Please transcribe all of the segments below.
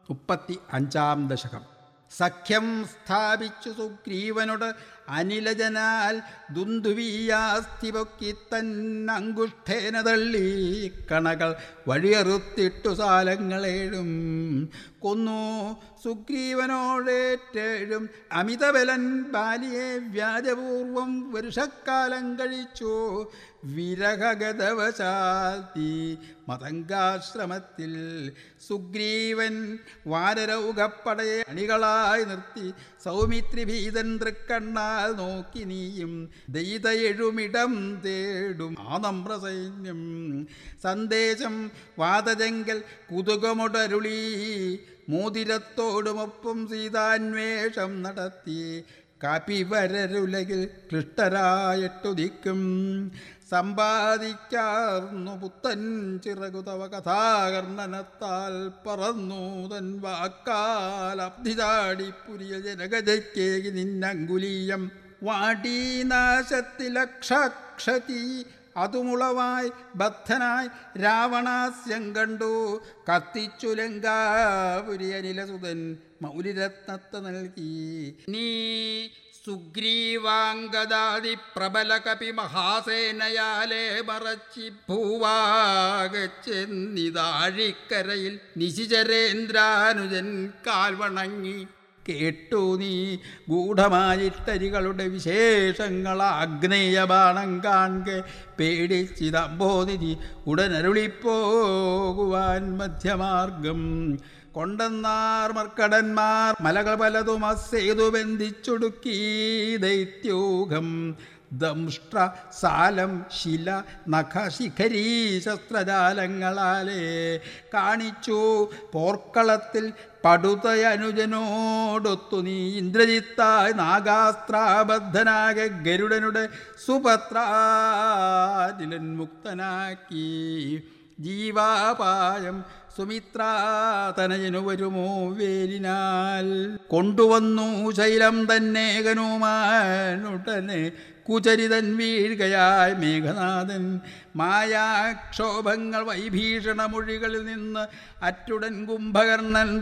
മുപ്പത്തി അഞ്ചാം ദശകം സഖ്യം സ്ഥാപിച്ചു സുഗ്രീവനോട് അനിലജനാൽ ദുന്ദുവീയാസ്തി പൊക്കി തന്നങ്കുഷ്ഠേന തള്ളി കണകൾ വഴിയറുത്തിട്ടു സാലങ്ങളേഴും കൊന്നു സുഗ്രീവനോടേറ്റേഴും അമിതബലൻ ബാലിയെ വ്യാജപൂർവം വർഷക്കാലം കഴിച്ചു വിരഹഗതവശാത്തി മതങ്കാശ്രമത്തിൽ സുഗ്രീവൻ വാനരൗകപ്പടയെ അണികളായി നിർത്തി സൗമിത്രി ഭീതൻ തൃക്കണ്ണാൽ നോക്കി നീയും ദൈതയെഴുമിടം തേടും ആ നമ്രസൈന്യം സന്ദേശം വാതജങ്കൽ കുതുകമുടരുളി മോതിരത്തോടുമൊപ്പം സീതാന്വേഷം നടത്തി കാപ്പിവരരുലകിൽ ക്ലിഷ്ടരായിട്ടുദിക്കും സമ്പാദിക്കാർന്നു പുത്തൻ ചിറകുതവ കഥാകർണനത്താൽ പറന്നു തൻ വാക്കാൽ അബ്ധിചാടിപ്പുരിയ ജനഗജയ്ക്കേകി നിന്നങ്കുലീയം വാടീനാശത്തിലക്ഷക്ഷതി അതുമുളവായി ബദ്ധനായി രാവണാസ്യം കണ്ടു കത്തിച്ചു ലങ്കാപുരി അനിലസുതൻ മൗലിരത്നത്തെ നൽകി നീ സുഗ്രീവാംഗദാതി പ്രബല കപി മഹാസേനയാലെ മറച്ചി ഭൂവാകച്ചെന്നിതാഴിക്കരയിൽ നിശിചരേന്ദ്രാനുജൻ കാൽവണങ്ങി കേട്ടു നീ ഗൂഢമായിട്ടരികളുടെ വിശേഷങ്ങൾ ആഗ്നേയബാണം കാൺകെ പേടിച്ചിതമ്പോതിരി ഉടനരുളിപ്പോകുവാൻ മധ്യമാർഗം കൊണ്ടെന്നാർ മർക്കടന്മാർ മലകൾ പലതും അസേതു ബന്ധിച്ചൊടുക്കി ദൈത്യൂഹം ദംഷ്ട്ര സാലം ശില നഖ ശിഖരീ ശസ്ത്രജാലങ്ങളാലേ കാണിച്ചു പോർക്കളത്തിൽ പടുതയനുജനോടൊത്തു നീ ഇന്ദ്രജിത്തായി നാഗാസ്ത്രാബദ്ധനാകെ ഗരുഡനുടെ സുപത്രാനിലൻ മുക്തനാക്കി ജീവാപായം സുമിത്രാതനയനു വരുമോ വേലിനാൽ കൊണ്ടുവന്നു ശൈലം തന്നെ ഗനുമാനുടനെ കുചരിതൻ വീഴുകയായി മേഘനാഥൻ മായാക്ഷോഭങ്ങൾ വൈഭീഷണമൊഴികളിൽ നിന്ന് അറ്റുടൻ കുംഭകർണൻ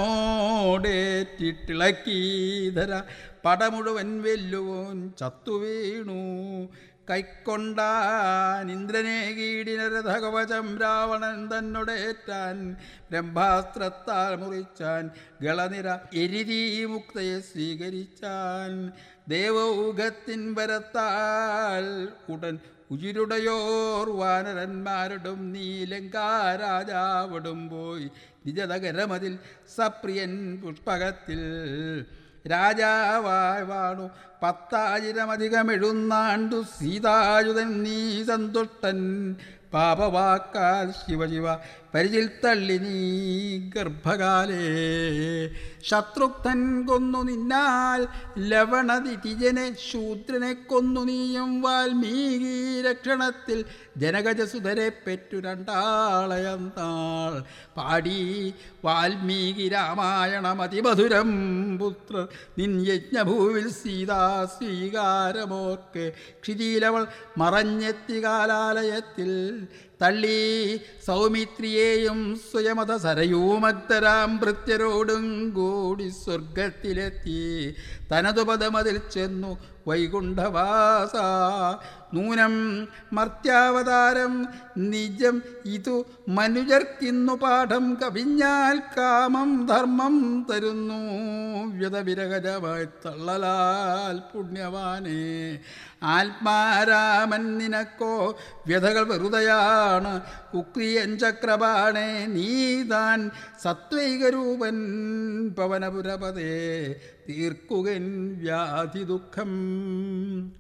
തന്നോടേറ്റിട്ടിളക്കീധര പടമുഴുവൻ വെല്ലുവോൻ ചത്തുവീണു കൈക്കൊണ്ടാൻ ഇന്ദ്രനെ കീടിനരഥകവചം രാവണൻ തന്നോടേറ്റാൻ ബ്രഹ്മാസ്ത്രത്താൽ മുറിച്ചാൻ ഗളനിര എരിതീ മുക്തയെ സ്വീകരിച്ചാൻ ദേവൗഘത്തിൻ വരത്താൽ ഉടൻ ഉജിരുടയോർ വാനരന്മാരോടും നീലങ്കാരാജാവിടും പോയി നിജതകരമതിൽ സപ്രിയൻ പുഷ്പകത്തിൽ രാജാവായി വാണു പത്തായിരമധികം എഴുന്നാണ്ടു സീതായുധൻ നീ സന്തുഷ്ടൻ പാപവാക്കാൽ ശിവശിവ പരിചിൽ തള്ളി നീ ഗർഭകാലേ ശത്രുഘ്നൻ കൊന്നു നിന്നാൽ ലവണതിജനെ ശൂദ്രനെ കൊന്നു നീയും വാൽമീകി രക്ഷണത്തിൽ ജനകജസുധരെ പെറ്റു രണ്ടാളയന്താൾ പാടി വാൽമീകി രാമായണമതിമധുരം പുത്ര നിൻ യജ്ഞഭൂവിൽ സീതാ സ്വീകാരമോർക്കെ ക്ഷിതീലവൾ മറഞ്ഞെത്തി കാലാലയത്തിൽ തള്ളി സൗമിത്രിയെയും സ്വയമത സരയൂമക്തരാം ഭൃത്യരോടും കൂടി സ്വർഗത്തിലെത്തി തനതുപദമതിൽ ചെന്നു വൈകുണ്ഠവാസ നൂനം മർത്യാവതാരം നിജം ഇതു മനുജർക്കിന്നു പാഠം കവിഞ്ഞാൽ കാമം ധർമ്മം തരുന്നു വ്യതവിരകജമായി തള്ളലാൽ പുണ്യവാനേ ആത്മാരാമൻ നിനക്കോ വ്യഥകൾ വെറുതെയാണ് ഉക്രിയൻ ചക്രപാണേ നീതാൻ സത്വൈകരൂപൻ പവനപുരപതേ തീർക്കുകൻ വ്യാധി ദുഃഖം